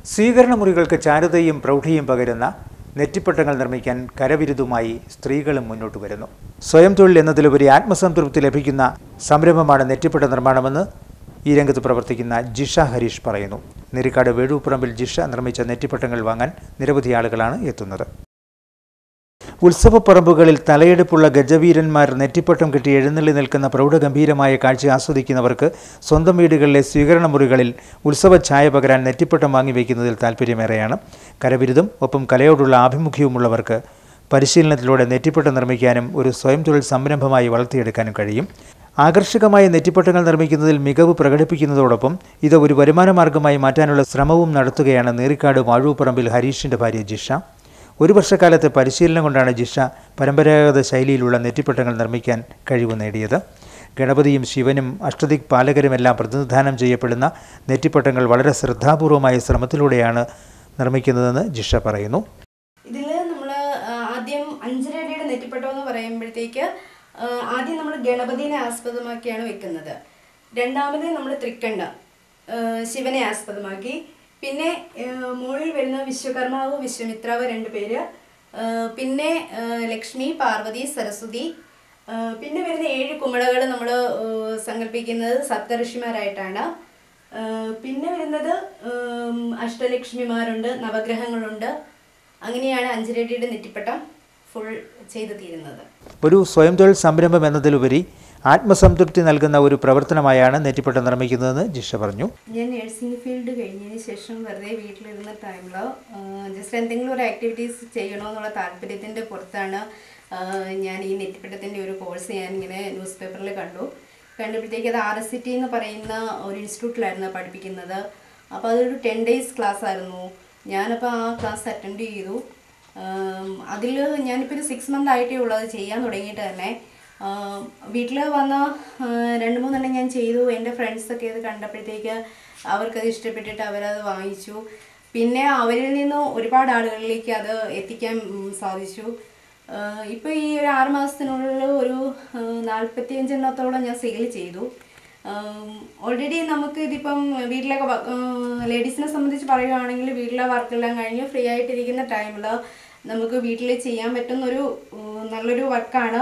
സ്വീകരണ മുറികൾക്ക് ചാരുതയും പ്രൗഢിയും പകരുന്ന നെറ്റിപ്പട്ടങ്ങൾ നിർമ്മിക്കാൻ കരവിരുതുമായി സ്ത്രീകളും മുന്നോട്ട് വരുന്നു സ്വയം തൊഴിൽ എന്നതിലുപരി ആത്മസംതൃപ്തി ലഭിക്കുന്ന സംരംഭമാണ് നെറ്റിപ്പട്ട നിർമ്മാണമെന്ന് ഈ രംഗത്ത് പ്രവർത്തിക്കുന്ന ജിഷ ഹരീഷ് പറയുന്നു നെരിക്കാട് വേഴൂപ്പുറമ്പിൽ ജിഷ നിർമ്മിച്ച നെറ്റിപ്പട്ടങ്ങൾ വാങ്ങാൻ നിരവധി ആളുകളാണ് എത്തുന്നത് ഉത്സവപ്പറമ്പുകളിൽ തലയെടുപ്പുള്ള ഗജവീരന്മാർ നെറ്റിപ്പട്ടം കെട്ടി എഴുന്നള്ളി നിൽക്കുന്ന പ്രൗഢഗംഭീരമായ കാഴ്ച ആസ്വദിക്കുന്നവർക്ക് സ്വന്തം വീടുകളിലെ സ്വീകരണ മുറികളിൽ ഉത്സവ ഛായ പകരാൻ നെറ്റിപ്പട്ടം വാങ്ങിവെക്കുന്നതിൽ താല്പര്യമേറെയാണ് കരവിരുതും ഒപ്പം കലയോടുള്ള ആഭിമുഖ്യവുമുള്ളവർക്ക് പരിശീലനത്തിലൂടെ നെറ്റിപ്പട്ടം നിർമ്മിക്കാനും ഒരു സ്വയം തൊഴിൽ സംരംഭമായി വളർത്തിയെടുക്കാനും കഴിയും ആകർഷകമായ നെറ്റിപ്പട്ടങ്ങൾ നിർമ്മിക്കുന്നതിൽ മികവ് പ്രകടിപ്പിക്കുന്നതോടൊപ്പം ഇത് ഒരു വരുമാന മാർഗമായി മാറ്റാനുള്ള ശ്രമവും നടത്തുകയാണ് നീറിക്കാട് വാഴൂപ്പറമ്പിൽ ഹരീഷിന്റെ ഭാര്യ ജിഷ ഒരു വർഷക്കാലത്തെ പരിശീലനം കൊണ്ടാണ് ജിഷ പരമ്പരാഗത ശൈലിയിലുള്ള നെറ്റിപ്പട്ടങ്ങൾ നിർമ്മിക്കാൻ കഴിവ് നേടിയത് ഗണപതിയും ശിവനും അഷ്ടദിക് പാലകരുമെല്ലാം പ്രതിനിധാനം ചെയ്യപ്പെടുന്ന നെറ്റിപ്പട്ടങ്ങൾ വളരെ ശ്രദ്ധാപൂർവമായ ശ്രമത്തിലൂടെയാണ് നിർമ്മിക്കുന്നതെന്ന് ജിഷ പറയുന്നു ഇതിൽ നമ്മൾ ആദ്യം അഞ്ചര അടിയുടെ നെറ്റിപ്പട്ടം എന്ന് പറയുമ്പോഴത്തേക്ക് ആ, ആദ്യം നമ്മൾ ഗണപതിനെ ആസ്പദമാക്കിയാണ് വെക്കുന്നത് രണ്ടാമത് നമ്മൾ തൃക്കണ്ണ ആ, ശിവനെ ആസ്പദമാക്കി പിന്നെ ആ, മുകളിൽ വരുന്ന വിശ്വകർമാവ് വിശ്വമിത്രാവ് രണ്ട് പേര് ആ, പിന്നെ ആ, ലക്ഷ്മി പാർവതി സരസ്വതി ആ, പിന്നെ വരുന്ന ഏഴ് കുമളകൾ നമ്മൾ സങ്കല്പിക്കുന്നത് സപ്തഋഷിമാരായിട്ടാണ് ആ, പിന്നെ വരുന്നത് ഉം, അഷ്ടലക്ഷ്മിമാരുണ്ട് നവഗ്രഹങ്ങളുണ്ട് അങ്ങനെയാണ് അഞ്ചരടിയുടെ നെറ്റിപ്പട്ടം ഫുൾ ചെയ്ത് തീരുന്നത് ഒരു സ്വയം തൊഴിൽ സംരംഭം എന്നതിലുപരി ആത്മസംതൃപ്തി നൽകുന്ന ഒരു പ്രവർത്തനമായാണ് നെറ്റിപ്പട്ടം നിർമ്മിക്കുന്നതെന്ന് ജിഷ പറഞ്ഞു ഞാൻ നഴ്സിംഗ് ഫീൽഡ് കഴിഞ്ഞതിന് ശേഷം വെറുതെ വീട്ടിലിരുന്ന ടൈമിൽ ജസ്റ്റ് എന്തെങ്കിലും ഒരു ആക്ടിവിറ്റീസ് ചെയ്യണമെന്നുള്ള താല്പര്യത്തിൻ്റെ പുറത്താണ് ആ, ഞാൻ ഈ നെറ്റിപ്പട്ടത്തിൻ്റെ ഒരു കോഴ്സ് ഞാൻ ഇങ്ങനെ ന്യൂസ് പേപ്പറിൽ കണ്ടു കണ്ടപ്പോഴത്തേക്ക് അത് ആർ എസ് സി ടി എന്ന് പറയുന്ന ഒരു ഇൻസ്റ്റിറ്റ്യൂട്ടിലായിരുന്നു പഠിപ്പിക്കുന്നത് അപ്പോൾ അതൊരു ടെൻ ഡേയ്സ് ക്ലാസ് ആയിരുന്നു ഞാനപ്പോൾ ആ ക്ലാസ് അറ്റൻഡ് ചെയ്തു അതിൽ ഞാനിപ്പോൾ ഒരു സിക്സ് മന്ത് ആയിട്ടേ ഉള്ളൂ അത് ചെയ്യാൻ തുടങ്ങിയിട്ട് തന്നെ വീട്ടിൽ വന്ന ആ, രണ്ട് മൂന്നെണ്ണം ഞാൻ ചെയ്തു എൻ്റെ ഫ്രണ്ട്സൊക്കെ ഇത് കണ്ടപ്പോഴത്തേക്ക് അവർക്കത് ഇഷ്ടപ്പെട്ടിട്ട് അവരത് വാങ്ങിച്ചു പിന്നെ അവരിൽ നിന്ന് ഒരുപാട് ആളുകളിലേക്ക് അത് എത്തിക്കാൻ ഉം, സാധിച്ചു ഇപ്പോൾ ഈ ഒരു ആറ് മാസത്തിനുള്ളിൽ ഒരു നാൽപ്പത്തിയഞ്ചെണ്ണത്തോളം ഞാൻ സെയിൽ ചെയ്തു ഓൾറെഡി നമുക്ക് ഇതിപ്പം വീട്ടിലൊക്കെ ലേഡീസിനെ സംബന്ധിച്ച് പറയുകയാണെങ്കിൽ വീട്ടിലെ വർക്കെല്ലാം കഴിഞ്ഞ് ഫ്രീ ആയിട്ടിരിക്കുന്ന ടൈമിൽ നമുക്ക് വീട്ടിൽ ചെയ്യാൻ പറ്റുന്ന ഒരു ഉം, നല്ലൊരു വർക്കാണ്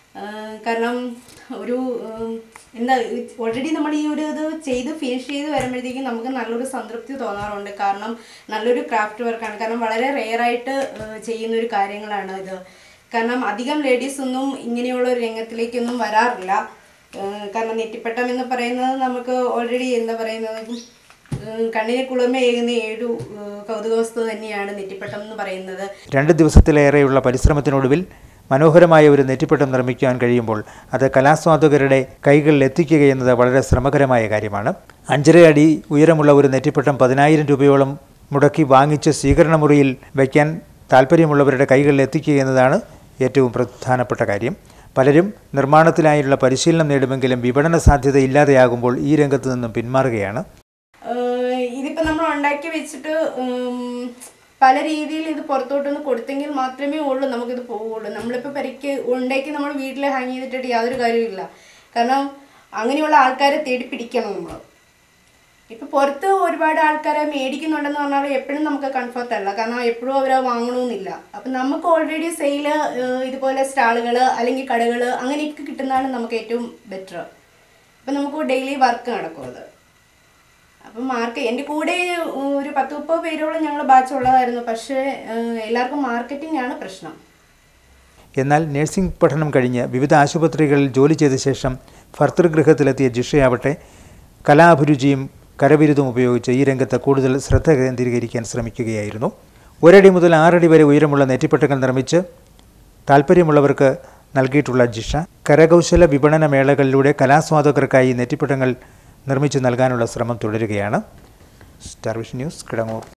കാരണം ഒരു ഉം, എന്താ ഓൾറെഡി നമ്മൾ ഈ ഒരു ഇത് ചെയ്ത് ഫിനിഷ് ചെയ്ത് വരുമ്പോഴത്തേക്കും നമുക്ക് നല്ലൊരു സംതൃപ്തി തോന്നാറുണ്ട് കാരണം നല്ലൊരു ക്രാഫ്റ്റ് വർക്കാണ് കാരണം വളരെ റെയറായിട്ട് ചെയ്യുന്ന ഒരു കാര്യങ്ങളാണ് ഇത് കാരണം അധികം ലേഡീസ് ഒന്നും ഇങ്ങനെയുള്ള ഒരു രംഗത്തിലേക്കൊന്നും വരാറില്ല ഏഹ് കാരണം നെറ്റിപ്പട്ടം എന്ന് പറയുന്നത് നമുക്ക് ഓൾറെഡി എന്താ പറയുന്നത് ഏഹ് കണ്ണിന് കുളിർമയേകുന്ന ഏഴു ഏഹ് കൗതുക വസ്തു തന്നെയാണ് നെറ്റിപ്പട്ടം എന്ന് പറയുന്നത് രണ്ട് ദിവസത്തിലേറെയുള്ള പരിശ്രമത്തിനൊടുവിൽ മനോഹരമായ ഒരു നെറ്റിപ്പട്ടം നിർമ്മിക്കാൻ കഴിയുമ്പോൾ അത് കലാസ്വാദകരുടെ കൈകളിൽ എത്തിക്കുക എന്നത് വളരെ ശ്രമകരമായ കാര്യമാണ് അഞ്ചര അടി ഉയരമുള്ള ഒരു നെറ്റിപ്പട്ടം പതിനായിരം രൂപയോളം മുടക്കി വാങ്ങിച്ച് സ്വീകരണ മുറിയിൽ വയ്ക്കാൻ താല്പര്യമുള്ളവരുടെ കൈകളിൽ എത്തിക്കുക എന്നതാണ് ഏറ്റവും പ്രധാനപ്പെട്ട കാര്യം പലരും നിർമ്മാണത്തിനായുള്ള പരിശീലനം നേടുമെങ്കിലും വിപണന സാധ്യത ഇല്ലാതെയാകുമ്പോൾ ഈ രംഗത്ത് നിന്നും പിന്മാറുകയാണ് ഏഹ് ഇതിപ്പോ നമ്മൾ ഉണ്ടാക്കി വെച്ചിട്ട് ഉം, പല രീതിയിൽ ഇത് പുറത്തോട്ടൊന്ന് കൊടുത്തെങ്കിൽ മാത്രമേ ഉള്ളൂ നമുക്കിത് പോവുള്ളൂ നമ്മളിപ്പോൾ പരിക്ക് ഉണ്ടാക്കി നമ്മൾ വീട്ടിൽ ഹാങ് ചെയ്തിട്ടിട്ട് യാതൊരു കാര്യമില്ല കാരണം അങ്ങനെയുള്ള ആൾക്കാരെ തേടി പിടിക്കണം നമ്മൾ ഇപ്പൊ പുറത്ത് ഒരുപാട് ആൾക്കാരെ മേടിക്കുന്നുണ്ടെന്ന് പറഞ്ഞാൽ എപ്പോഴും നമുക്ക് കംഫർട്ട് അല്ല കാരണം എപ്പോഴും അവരെ വാങ്ങണമെന്നില്ല അപ്പം നമുക്ക് ഓൾറെഡി സെയില് ഇതുപോലെ സ്റ്റാളുകൾ അല്ലെങ്കിൽ കടകൾ അങ്ങനെയൊക്കെ കിട്ടുന്നതാണ് നമുക്ക് ഏറ്റവും ബെറ്റർ അപ്പം നമുക്ക് ഡെയിലി വർക്ക് നടക്കും അത് അപ്പം മാർക്ക് എൻ്റെ കൂടെ ഒരു പത്ത് മുപ്പത് പേരോളം ഞങ്ങൾ ബാച്ച് ഉള്ളതായിരുന്നു പക്ഷേ ഏഹ്, എല്ലാവർക്കും മാർക്കറ്റിംഗ് ആണ് പ്രശ്നം എന്നാൽ നഴ്സിംഗ് പഠനം കഴിഞ്ഞ് വിവിധ ആശുപത്രികളിൽ ജോലി ചെയ്ത ശേഷം ഭർതൃഗൃഹത്തിലെത്തിയ ജിഷയാവട്ടെ കലാഭിരുചിയും കരവിരുതും ഉപയോഗിച്ച് ഈ രംഗത്ത് കൂടുതൽ ശ്രദ്ധ കേന്ദ്രീകരിക്കാൻ ശ്രമിക്കുകയായിരുന്നു ഒരടി മുതൽ ആറടി വരെ ഉയരമുള്ള നെറ്റിപ്പട്ടങ്ങൾ നിർമ്മിച്ച് താല്പര്യമുള്ളവർക്ക് നൽകിയിട്ടുള്ള ജിഷ കരകൗശല വിപണന മേളകളിലൂടെ കലാസ്വാദകർക്കായി നെറ്റിപ്പട്ടങ്ങൾ നിർമ്മിച്ചു നൽകാനുള്ള ശ്രമം തുടരുകയാണ് സ്റ്റാർ വിഷൻ ന്യൂസ് കിടങ്ങൂർ